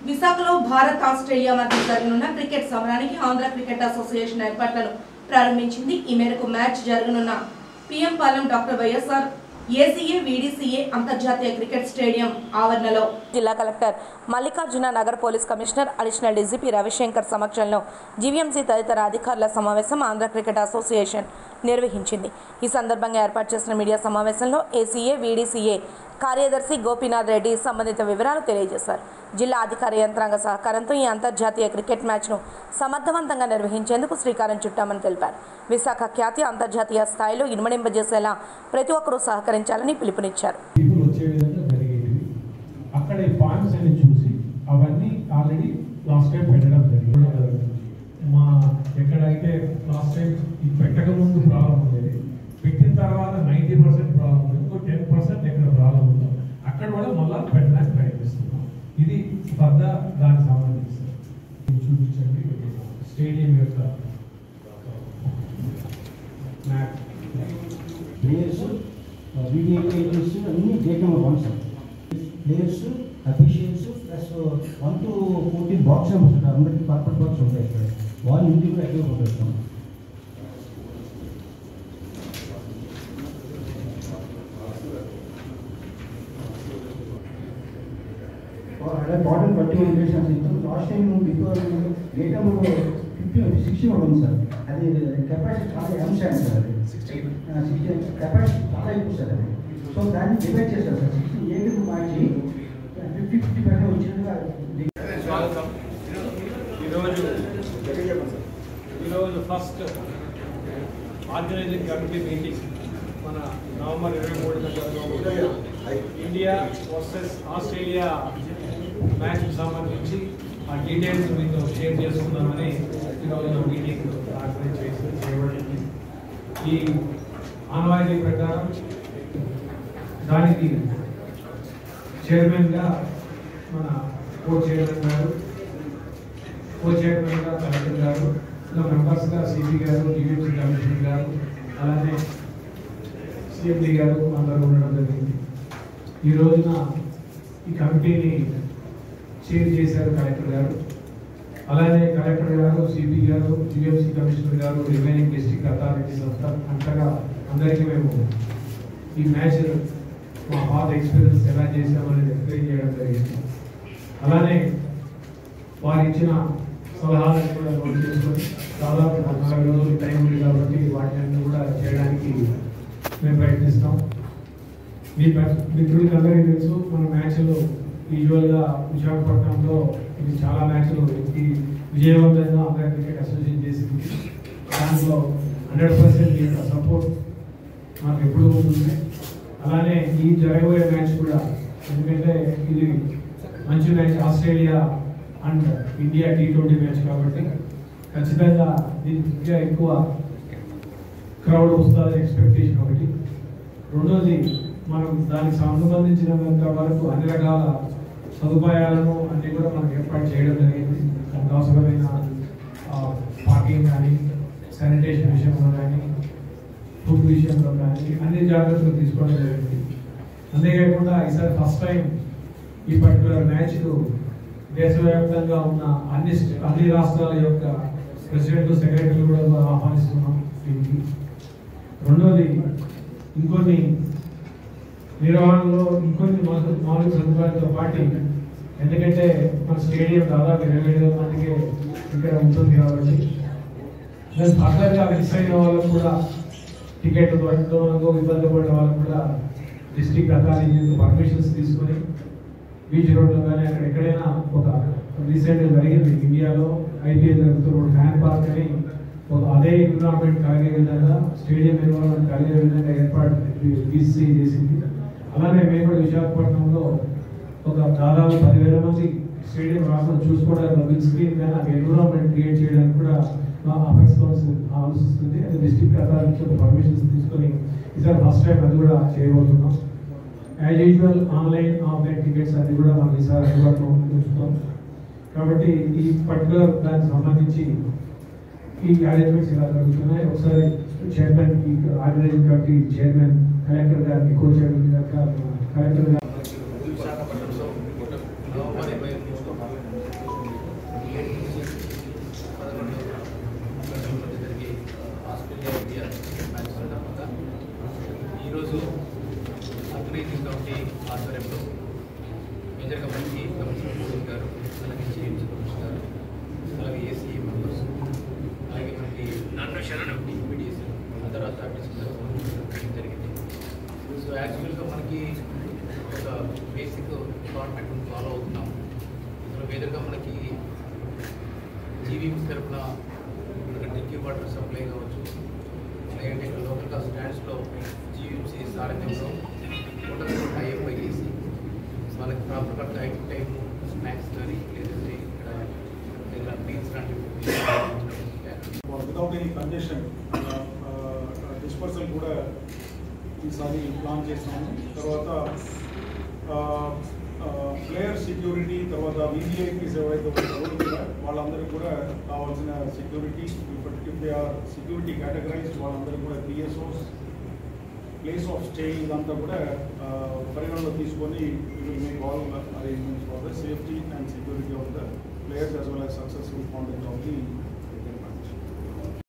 విశాఖలో భారత్ ఆస్ట్రేలియా మధ్య జరగనున్న క్రికెట్ సమరానికి ఆంధ్ర క్రికెట్ అసోసియేషన్ ఏర్పాట్లను ప్రారంభించింది ఈ మేరకు మ్యాచ్ జరగనున్న PM Palem doctor YSR ACA VDCA అంతర్జాతీయ క్రికెట్ స్టేడియం ఆవరణలో జిల్లా కలెక్టర్ మల్లికార్జున నగర్ police commissioner additional DGP Ravishankar సమక్షంలో జీవీఎంసీ తదితర అధికారుల సమావేశం ఆంధ్ర క్రికెట్ అసోసియేషన్ నిర్వహించింది ఈ సందర్భంగా ఏర్పాటు చేసిన మీడియా సమావేశంలో ఏసీఏ వీడీసీఏ కార్యదర్శి గోపీనాథ్ రెడ్డి సంబంధిత వివరాలు తెలియజేశారు జిల్లా అధికార యంత్రాంగ సహకారంతో ఈ అంతర్జాతీయ క్రికెట్ మ్యాచ్ను సమర్థవంతంగా నిర్వహించేందుకు శ్రీకారం చుట్టామని తెలిపారు విశాఖ ఖ్యాతి అంతర్జాతీయ స్థాయిలో ఇనుమడింపజేసేలా ప్రతి ఒక్కరూ సహకరించాలని పిలుపునిచ్చారు పీపుల్ వచ్చే విధంగా జరిగేవి అక్కడ ఈ పాయింట్స్ అన్ని చూసి అవన్నీ ఆల్రెడీ లాస్ట్ టైం పెట్టడం జరిగింది మా ఎక్కడైతే లాస్ట్ టైం ఇది పెట్టక ముందు ప్రాబ్లం ఉండేది పెట్టిన తర్వాత నైంటీ పర్సెంట్ ప్రాబ్లం ఉంది ఇంకో టెన్ పర్సెంట్ ఎక్కడ ప్రాబ్లం ఉందో అక్కడ కూడా మళ్ళీ పెట్టడానికి ప్రయత్నిస్తున్నాం ఇది పెద్ద దానికి సంబంధించి ఇది చూపించండి స్టేడియం యొక్క మ్యాప్ ప్లేయర్స్ వీడియో ఏజెంట్స్ అన్ని gate number one sir players officials plus one to fourteen box numbers ఉంటాయి అందరికి కార్పొరేట్ బాక్స్ ఉంటాయి ఇక్కడ వాళ్ళు ఇంటికి కూడా ఎక్కడ పంపిస్తాం model thirty one days last time before gate number fifty sixty కూడా ఉంది సార్ అది కెపాసిటీ చాలా ఎం సార్ అది సిక్స్టీన్ కెపాసిటీ చాలా ఎక్కువ సార్ అది సో దాన్ని డివైడ్ చేస్తారు సార్ సిక్స్టీ ఏడు మార్చి ఫిఫ్టీ ఫిఫ్టీ పర్సెంట్ వచ్చినట్టుగా స్వాగతం ఈరోజు ఈరోజు ఫస్ట్ ఆర్గనైజింగ్ కమిటీ మీటింగ్ మన నవంబర్ ఇరవై మూడున జరగబోతున్న ఇండియా వర్సెస్ ఆస్ట్రేలియా మ్యాచ్కి సంబంధించి ఆ డీటెయిల్స్ మీతో షేర్ చేసుకుందామని ఈరోజు మీటింగ్ ఆర్గనైజ్ చేసి చేయబడింది ఈ ఆనవాయితీ ప్రకారం దానికి చైర్మన్గా మన కో చైర్మన్ గారు కో చైర్మన్గా కలెక్టర్ గారు ఇలా మెంబర్స్గా సిపి గారు డివిజీ కమిషనర్ గారు అలానే సిఎండి గారు అందరూ ఉండడం జరిగింది ఈ రోజున ఈ కమిటీని చైర్ చేశారు కలెక్టర్ గారు అలానే కలెక్టర్ గారు సిపి గారు జిఎంసి కమిషనర్ గారు రిమైనింగ్ డిస్ట్రిక్ట్ అథారిటీస్ అంతా అంతగా అందరికీ మేము ఈ మ్యాచ్ మా పాత ఎక్స్పీరియన్స్ ఎలా చేసామనేది ఎక్స్ప్లెయిన్ చేయడం జరిగింది అలానే వారు ఇచ్చిన సలహాలను కూడా నోట్ చేసుకొని దాదాపు నలభై రోజులు టైం ఉంది కాబట్టి వాటిని కూడా చేయడానికి మేము ప్రయత్నిస్తాం మీ ప్ర- మిత్రులకి అందరికీ తెలుసు మన మ్యాచ్లు యూజువల్గా విశాఖపట్నంలో ఇది చాలా మ్యాచ్లు ఈ విజయవంతంగా అందరి క్రికెట్ అసోసియేషన్ చేసింది దాంట్లో హండ్రెడ్ పర్సెంట్ మీ యొక్క సపోర్ట్ మాకు ఎప్పుడు ఉంటుంది అలానే ఈ జరగబోయే మ్యాచ్ కూడా ఎందుకంటే ఇది మంచి match Australia and India T twenty match కాబట్టి ఖచ్చితంగా దీనికి ఇంకా ఎక్కువ క్రౌడ్ వస్తుందని ఎక్స్పెక్టేషన్ ఒకటి రెండోది మనం దానికి సంబంధించినంత వరకు అన్ని రకాల సదుపాయాలను అన్ని కూడా మనం ఏర్పాటు చేయడం జరిగింది దానికి అవసరమైన పార్కింగ్ కానీ శానిటేషన్ విషయంలో కానీ ఫుడ్ విషయంలో కానీ అన్ని జాగ్రత్తలు తీసుకోవడం జరిగింది అంతేకాకుండా ఈసారి ఫస్ట్ టైం ఈ పర్టికులర్ మ్యాచ్ దేశవ్యాప్తంగా ఉన్న అన్ని స్ట్- అన్ని రాష్ట్రాల యొక్క ప్రెసిడెంట్ సెక్రటరీలు కూడా ఆహ్వానిస్తున్నాం దీనికి రెండోది ఇంకొన్ని నిర్వహణలో ఇంకొన్ని మౌలిక మౌలిక సదుపాయాలతో పాటు ఎందుకంటే మన స్టేడియం దాదాపు ఇరవై ఐదు వేల మందికి ఇక్కడ ఉంటుంది కాబట్టి దాని ఫర్దర్గా మిస్ అయిన వాళ్ళకు కూడా టికెట్ దొరకడంలో ఇబ్బంది పడిన వాళ్ళకు కూడా డిస్ట్రిక్ట్ అథారిటీ పర్మిషన్స్ తీసుకొని బీచ్ రోడ్లో కానీ అక్కడ ఎక్కడైనా ఒక రీసెంట్ జరిగింది ఇండియాలో ఐపీఎల్ జరుగుతున్న ఫ్యాన్ పార్క్ అని ఒక అదే ఎన్విరాన్మెంట్ కలిగే విధంగా స్టేడియం ఎన్విరాన్మెంట్ కలిగే విధంగా ఏర్పాటు బీసీ చేసింది అలానే మేము కూడా విశాఖపట్నంలో ఒక దాదాపు పదివేల మంది స్టేడియం రాష్ట్రం చూసుకోవడానికి బిగ్ స్క్రీన్ కానీ ఆ ఎన్విరాన్మెంట్ క్రియేట్ చేయడానికి కూడా అఫెక్స్ కౌన్సిల్ ఆలోచిస్తుంది అది డిస్ట్రిక్ట్ అథారిటీ పర్మిషన్స్ తీసుకొని ఈసారి ఫస్ట్ టైం అది కూడా చేయబోతున్నాం as usual online offline tickets అన్ని కూడా మనం ఈసారి అందుబాటులో ఉంచుతాం కాబట్టి ఈ పర్టికులర్ దానికి సంబంధించి ఈ అరేంజ్మెంట్స్ ఇలా జరుగుతున్నాయి ఒకసారి చైర్మన్ ఈ ఆర్గనైజింగ్ కమిటీ చైర్మన్ కలెక్టర్ గారిని కో చైర్మన్ గారు కలెక్టర్ గారు విశాఖపట్నంలో నవంబర్ ఇరవై మూడు ఎదురుగా మనకి జీవీఎంస్ తరఫున మనకి డ్రింకింగ్ వాటర్ సప్లై కావచ్చు లేదంటే ఇక్కడ లోకల్గా స్టాండ్స్లో జీవీఎంసీ సారథ్యంలో హోటల్స్ టైప్ చేసి వాళ్ళకి ప్రాపర్గా టైం టైం స్నాక్స్ కానీ లేదంటే ఇక్కడ ఏదైనా మీల్స్ లాంటివి వితౌట్ ఎనీ కంజెషన్ డిస్పర్సల్ కూడా ఈసారి ప్లాన్ చేసాము తర్వాత ప్లేయర్ సెక్యూరిటీ తర్వాత వివిఐపీస్ ఎవరైతే ఉంటారో కూడా వాళ్ళందరికీ కూడా కావాల్సిన security if they are security categorised వాళ్ళందరికీ కూడా పిఎస్ఓస్ ప్లేస్ ఆఫ్ స్టే ఇదంతా కూడా ఆ, పరిగణలో తీసుకొని make all arrangements for the safety and security of the players as well as successful conduct of the